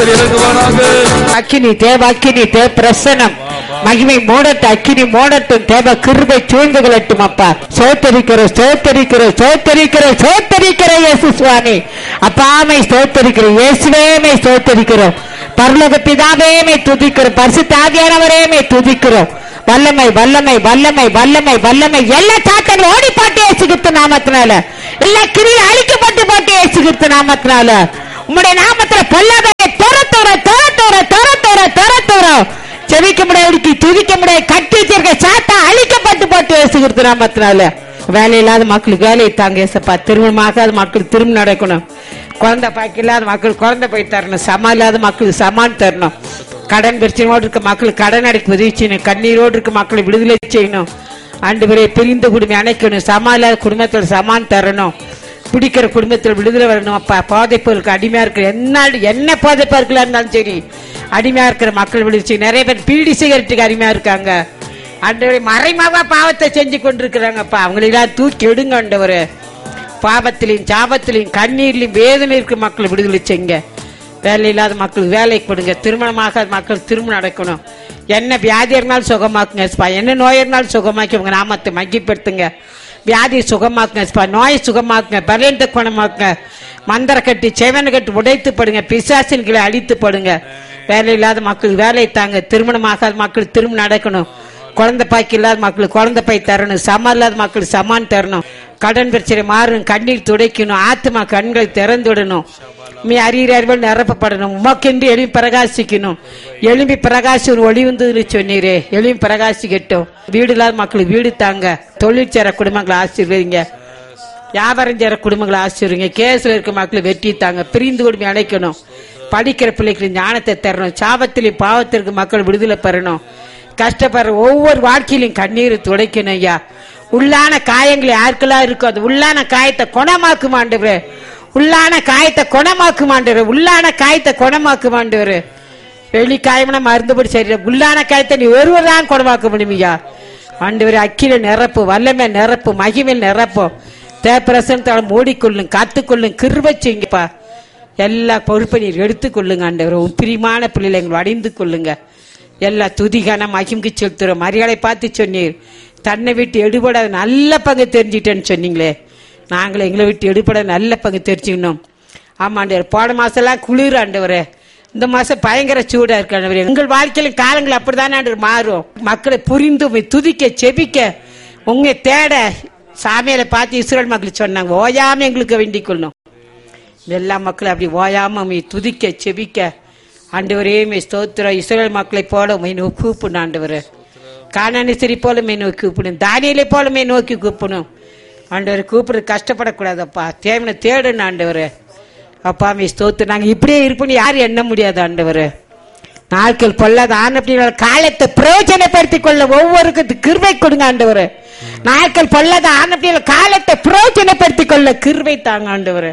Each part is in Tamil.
கத்தர் இறங்குவாராக அக்கினி தேவ அக்கினி தேவ பிரசனம் மகிமை மோடட்டு அக்கினி மோடட்டும் தேவ கிருபை சூழ்ந்து கொள்ளட்டும் அப்பா சோத்தரிக்கிற சோத்தரிக்கிற சோத்தரிக்கிற சோத்தரிக்கிற இயேசு சுவாமி அப்பாமை ஸ்தோத்தரிக்கிற இயேசுவேமை ஸ்தோத்தரிக்கிறோம் பரலோக பிதாவேமை துதிக்கிறோம் பரிசுத்தாவியானவரேமை துதிக்கிறோம் வல்லமை வல்லமை வல்லமை வல்லமை வல்லமை எல்லா சாத்தனை ஓடி பாட்டு ஏசுகித்து நாமத்தினால எல்லா கிரியை அழிக்கப்பட்டு பாட்டு ஏசுகித்து நாமத்தினால உம்முடைய நாமத்துல பொல்லாத தொர தொர தொர தொர தொர தொர தொர தொர செவிக்க முடியாது துதிக்க முடியாது கட்டி வச்சிருக்க சாத்தா அழிக்கப்பட்டு போட்டு ஏசுகிறது நாமத்தினால வேலை இல்லாத மக்களுக்கு வேலையை தாங்க ஏசப்பா திருமணம் ஆகாத மக்களுக்கு திருமணம் நடக்கணும் குழந்தை பாக்கி இல்லாத மக்கள் குழந்தை போய் தரணும் சமா இல்லாத மக்களுக்கு சமான் தரணும் கடன் பிரச்சனையோடு இருக்க மக்களுக்கு கடன் அடைக்க உதவி செய்யணும் கண்ணீரோடு இருக்க மக்களை விடுதலை செய்யணும் ஆண்டு வரை பிரிந்த குடும்பம் அணைக்கணும் சமா இல்லாத குடும்பத்தில் சமான் தரணும் பிடிக்கிற குடும்பத்தில் விடுதலை வரணும் அப்பா போதைப்பொருளுக்கு அடிமையா இருக்கிற என்ன என்ன போதைப்பா இருக்கலாம் இருந்தாலும் சரி அடிமையா இருக்கிற மக்கள் விடுதலை நிறைய பேர் பீடி சிகரெட்டுக்கு அடிமையா இருக்காங்க ஆண்டவரே மறைமாவா பாவத்தை செஞ்சு கொண்டிருக்கிறாங்கப்பா அவங்களெல்லாம் தூக்கி எடுங்க ஆண்டவரே பாவத்திலையும் சாபத்திலையும் கண்ணீர்லையும் வேதனை இருக்க மக்கள் விடுதலை செய்யுங்க வேலை இல்லாத மக்களுக்கு வேலை கொடுங்க திருமணமாகாத மக்கள் திருமணம் நடக்கணும் என்ன வியாதி இருந்தாலும் சுகமாக்குங்க ஸ்பா என்ன நோய் இருந்தாலும் சுகமாக்கி உங்க நாமத்தை மகிப்படுத்துங்க வியாதியை சுகமாக்குங்க ஸ்பா நோயை சுகமாக்குங்க பலன்த்தை குணமாக்குங்க மந்திர கட்டி செவனை கட்டி உடைத்து படுங்க பிசாசின்களை அழித்து படுங்க வேலை இல்லாத மக்களுக்கு வேலை தாங்க திருமணமாகாத மக்கள் திருமணம் நடக்கணும் குழந்தை பாக்கி இல்லாத மக்களுக்கு குழந்தை பை தரணும் சம இல்லாத மக்களுக்கு சமான் தரணும் கடன் பிரச்சனை மாறணும் கண்ணீர் துடைக்கணும் ஆத்மா கண்களை திறந்து விடணும் மீ அறிகிற அறிவல் நிரப்பப்படணும் உமக்கென்று எழுப்பி பிரகாசிக்கணும் எழுப்பி பிரகாசி ஒரு ஒளி வந்ததுன்னு சொன்னீரே எழுப்பி பிரகாசிக்கட்டும் வீடு இல்லாத மக்களுக்கு வீடு தாங்க தொழில் சேர குடும்பங்களை ஆசீர்வதிங்க வியாபாரம் செய்கிற குடும்பங்களை ஆசிரியங்க கேஸ்ல இருக்க மக்களை வெட்டி தாங்க பிரிந்து குடும்பம் அழைக்கணும் படிக்கிற பிள்ளைகளுக்கு ஞானத்தை தரணும் சாபத்திலையும் பாவத்திற்கு மக்கள் விடுதலை பெறணும் கஷ்டப்படுற ஒவ்வொரு வாழ்க்கையிலும் கண்ணீரை துடைக்கணும் ஐயா உள்ளான காயங்கள் யாருக்கெல்லாம் இருக்கோ அது உள்ளான காயத்தை குணமாக்கும் ஆண்டவரே உள்ளான காயத்தை குணமாக்கும் ஆண்டவரே உள்ளான காயத்தை குணமாக்கும் ஆண்டவரே வெளி காயம்னா மருந்துபடி சரி உள்ளான காயத்தை நீ ஒருவர் தான் குணமாக்க முடியும் ஐயா ஆண்டவரே அக்கில நிரப்பு வல்லமை நிரப்பு மகிமையில் நிரப்பு தேப்பிரசனத்தால் மூடிக்கொள்ளும் காத்துக்கொள்ளும் கிருபை செய்யுங்கப்பா எல்லா பொறுப்பை நீர் எடுத்துக்கொள்ளுங்க ஆண்டவர் உன் பிரியமான பிள்ளைகளை எங்களை அடைந்து கொள்ளுங்க எல்லா துதிகான மகிம்க்கு செலுத்துறோம் மரியாதை பார்த்து சொன்னீர் தன்னை விட்டு எடுபடாத நல்ல பங்கு தெரிஞ்சிட்டேன்னு சொன்னீங்களே நாங்களே எங்களை விட்டு எடுபட நல்ல பங்கு தெரிஞ்சுக்கணும் ஆமாண்டவர் போன மாசம்லாம் குளிர் ஆண்டவரே இந்த மாசம் பயங்கர சூடா இருக்கு ஆண்டவரே எங்கள் வாழ்க்கையில காலங்கள் அப்படித்தானே ஆண்டவர் மாறும் மக்களை புரிந்து உம்மை துதிக்க செபிக்க உங்க தேட சாமியில பார்த்து இஸ்ரேல் மக்கள் சொன்னாங்க ஓயாம எங்களுக்கு வேண்டிக் கொள்ளணும் எல்லா மக்களும் அப்படி ஓயாம உம்மை துதிக்க செபிக்க ஆண்டவரே மே ஸ்தோத்திரம் இஸ்ரேல் மக்களை போல உண்மை நோக்கி கூப்பிடணும் ஆண்டவர் காணானிசரி போல மே நோக்கி கூப்பிடணும் தானியலை போல மே நோக்கி கூப்பிடணும் ஆண்டவர் கூப்பிடுறது கஷ்டப்படக்கூடாதப்பா தேவனை தேடணும் ஆண்டவர் அப்பா மே ஸ்தோத்து நாங்க இப்படியே இருப்போம்னு யாரும் எண்ண முடியாது ஆண்டவர் நாட்கள் பொல்லாத ஆனப்படினால காலத்தை பிரயோஜனப்படுத்திக் கொள்ள ஒவ்வொருக்கும் கிருபை கொடுங்க ஆண்டவர் நாட்கள் பொல்லாத ஆனப்படினால காலத்தை பிரயோஜனப்படுத்திக் கொள்ள கிருபை தாங்க ஆண்டவர்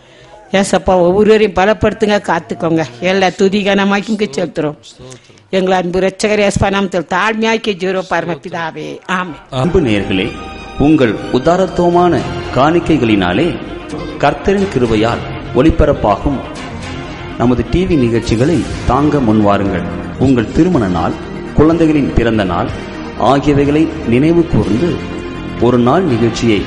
ஏசப்பா ஒவ்வொருவரையும் பலப்படுத்துங்க காத்துக்கோங்க எல்லா துதிகனமாக்கி செலுத்துறோம் எங்களை அன்பு ரச்சகர் ஏசப்பா நாமத்தில் தாழ்மையாக்கி ஜீரோ பரமபிதாவே ஆமே அன்பு நேயர்களே உங்கள் உதாரத்துவமான காணிக்கைகளினாலே கர்த்தரின் கிருபையால் ஒளிபரப்பாகும் நமது டிவி நிகழ்ச்சிகளை தாங்க முன்வாருங்கள் உங்கள் திருமண நாள் குழந்தைகளின் பிறந்த நாள் ஆகியவைகளை நினைவு கூர்ந்து ஒரு நாள் நிகழ்ச்சியை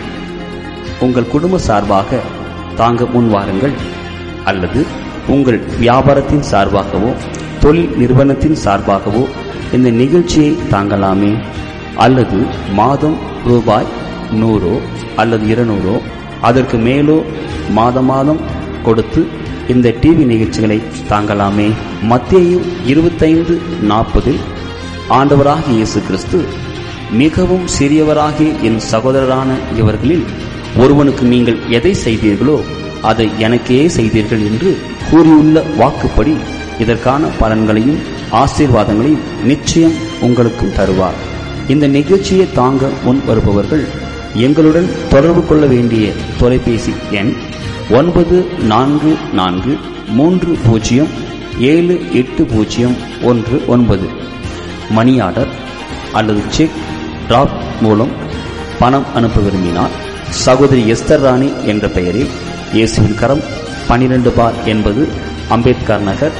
உங்கள் குடும்ப சார்பாக தாங்க முன்வாருங்கள் அல்லது உங்கள் வியாபாரத்தின் சார்பாகவோ தொழில் நிறுவனத்தின் சார்பாகவோ இந்த நிகழ்ச்சியை தாங்கலாமே அல்லது மாதம் ரூபாய் நூறோ அல்லது இருநூறோ அதற்கு மேலோ மாத மாதம் கொடுத்து இந்த டிவி நிகழ்ச்சிகளை தாங்கலாமே மத்தேயு இருபத்தைந்து நாற்பதில் ஆண்டவராகிய இயேசு கிறிஸ்து மிகவும் சிறியவராகிய என் சகோதரரான இவர்களில் ஒருவனுக்கு நீங்கள் எதை செய்தீர்களோ அதை எனக்கே செய்தீர்கள் என்று கூறியுள்ள வாக்குப்படி இதற்கான பலன்களையும் ஆசீர்வாதங்களையும் நிச்சயம் உங்களுக்கும் தருவார் இந்த நிகழ்ச்சியை தாங்க முன் வருபவர்கள் எங்களுடன் தொடர்பு கொள்ள வேண்டிய தொலைபேசி எண் ஒன்பது நான்கு நான்கு மூன்று பூஜ்ஜியம் ஏழு எட்டு பூஜ்ஜியம் ஒன்று ஒன்பது மணி ஆர்டர் அல்லது செக் டிராப் மூலம் பணம் அனுப்ப விரும்பினால் சகோதரி எஸ்தர் ராணி என்ற பெயரில் இயேசுவின் கரம் பனிரெண்டு பார் என்பது அம்பேத்கர் நகர்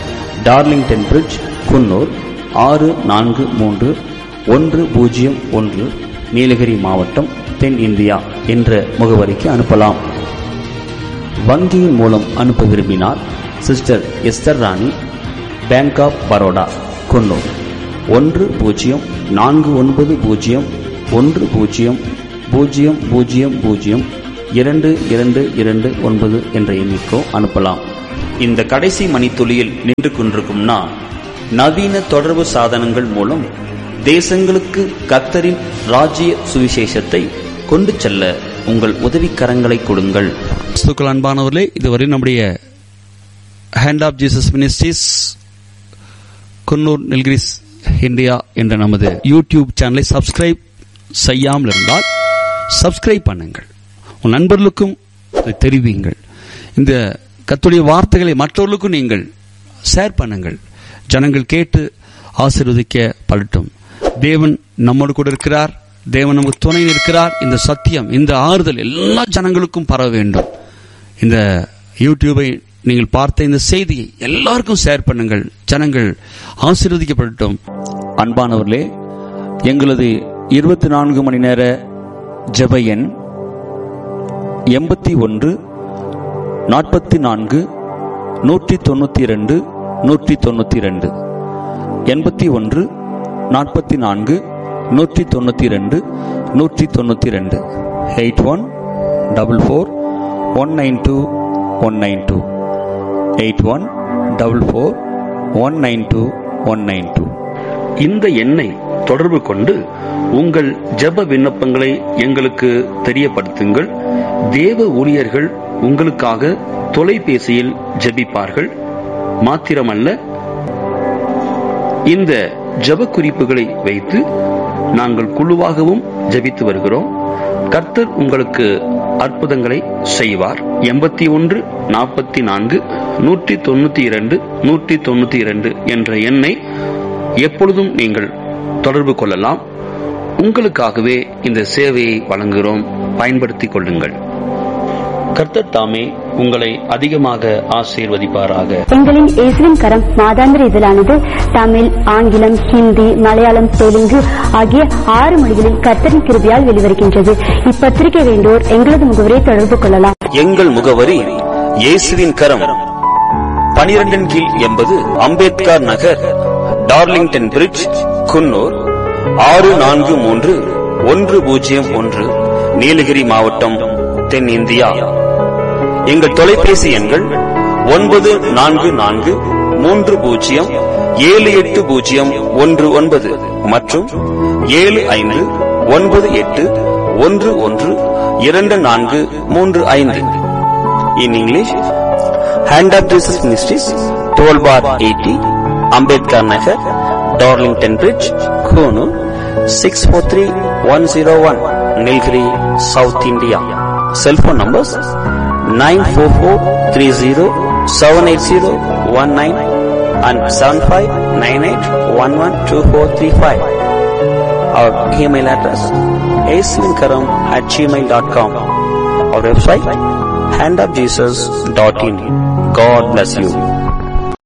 டார்லிங்டன் பிரிட்ஜ் குன்னூர் ஆறு நான்கு மூன்று ஒன்று பூஜ்ஜியம் ஒன்று நீலகிரி மாவட்டம் தென் இந்தியா என்ற முகவரிக்கு அனுப்பலாம் வங்கியின் மூலம் அனுப்ப விரும்பினால் sister Esther Rani bank of Baroda Coonoor ஒன்று பூஜ்ஜியம் நான்கு ஒன்பது பூஜ்ஜியம் ஒன்று பூஜ்ஜியம் பூஜ்ஜியம் பூஜ்ஜியம் பூஜ்ஜியம் இரண்டு இரண்டு இரண்டு ஒன்பது என்ற எண்ணிக்கோ அனுப்பலாம் இந்த கடைசி மணித்துளியில் நின்று கொண்டிருக்கும் நான் நவீன தொடர்பு சாதனங்கள் மூலம் தேசங்களுக்கு கத்தரின் ராஜ்ய சுவிசேஷத்தை கொண்டு செல்ல உங்கள் உதவிக்கரங்களை கொடுங்கள் கிறிஸ்துக்கள் அன்பானவர்களே இதுவரை நம்முடைய hand of Jesus ministries Coonoor Nilgiris India என்ற நமது யூடியூப் சேனலை சப்ஸ்கிரைப் செய்யாமல் இருந்தால் சப்ஸ்கிரைப் பண்ணுங்கள் உன் நண்பர்களுக்கும் இதை தெரிவியுங்கள் இந்த கத்துடைய வார்த்தைகளை மற்றவர்களுக்கும் நீங்கள் ஷேர் பண்ணுங்கள் ஜனங்கள் கேட்டு ஆசீர்வதிக்க படட்டும் தேவன் நம்மோடு கூட இருக்கிறார் தேவன் நமக்கு துணை இருக்கிறார் இந்த சத்தியம் இந்த ஆறுதல் எல்லா ஜனங்களுக்கும் பரவ வேண்டும் இந்த யூடியூபை நீங்கள் பார்த்த இந்த செய்தியை எல்லாருக்கும் ஷேர் பண்ணுங்கள் ஜனங்கள் ஆசீர்வதிக்கப்படட்டும் அன்பானவர்களே எங்களது இருபத்தி நான்கு மணி நேர ஜெப எண் எண்பத்தி ஒன்று நாற்பத்தி நான்கு நூற்றி தொண்ணூற்றி ரெண்டு நூற்றி தொண்ணூற்றி ரெண்டு எண்பத்தி ஒன்று நாற்பத்தி நான்கு நூற்றி தொண்ணூற்றி ரெண்டு நூற்றி தொண்ணூற்றி ரெண்டு eight one double four one nine two one nine two eight one double four one nine two one nine two இந்த எண்ணை தொடர்பு கொண்டு உங்கள் ஜெப விண்ணப்பங்களை எங்களுக்கு தெரியப்படுத்துங்கள் தேவ ஊழியர்கள் உங்களுக்காக தொலைபேசியில் ஜெபிப்பார்கள் மாத்திரமல்ல இந்த ஜெப குறிப்புகளை வைத்து நாங்கள் குழுவாகவும் ஜெபித்து வருகிறோம் கர்த்தர் உங்களுக்கு அற்புதங்களை செய்வார் எண்பத்தி ஒன்று நாற்பத்தி நான்கு நூற்றி தொண்ணூத்தி இரண்டு நூற்றி தொண்ணூத்தி இரண்டு என்ற எண்ணை எப்பொழுதும் நீங்கள் தொடர்பு கொள்ளலாம் உங்களுக்காகவே இந்த சேவையை வழங்குகிறோம் பயன்படுத்திக் கொள்ளுங்கள் கர்த்தர் தாமே உங்களை அதிகமாக ஆசீர்வதிப்பாராக எங்களின் இயேசுவின் கரம் மாதாந்திர இதழானது தமிழ் ஆங்கிலம் ஹிந்தி மலையாளம் தெலுங்கு ஆகிய ஆறு மொழிகளில் கர்த்தரின் கிருபியால் வெளிவருகின்றது இப்பத்திரிகை வேண்டோர் எங்களது முகவரை தொடர்பு கொள்ளலாம் எங்கள் முகவரி இயேசுவின் கரம் பனிரெண்டின் கீழ் எண்பது அம்பேத்கர் நகர் டார்லிங்டன் பிரிட்ஜ் குன்னூர் ஆறு நான்கு மூன்று ஒன்று பூஜ்ஜியம் ஒன்று நீலகிரி மாவட்டம் தென் இந்தியா எங்கள் தொலைபேசி எண்கள் ஒன்பது நான்கு நான்கு மூன்று பூஜ்ஜியம் ஏழு எட்டு பூஜ்ஜியம் ஒன்று ஒன்பது மற்றும் ஏழு ஐந்து ஒன்பது எட்டு ஒன்று ஒன்று இரண்டு நான்கு மூன்று ஐந்து in English hand of Jesus ministries twelve bar eighty Ambedkar Nagar Darlington bridge Coonoor six four three one zero one Nilgiri south India cellphone numbers nine four four three zero seven eight zero one nine and seven five nine eight one one two four three five our email address ஏசுவின்கரம் at Gmail dot com our website handofjesus.in. God bless you.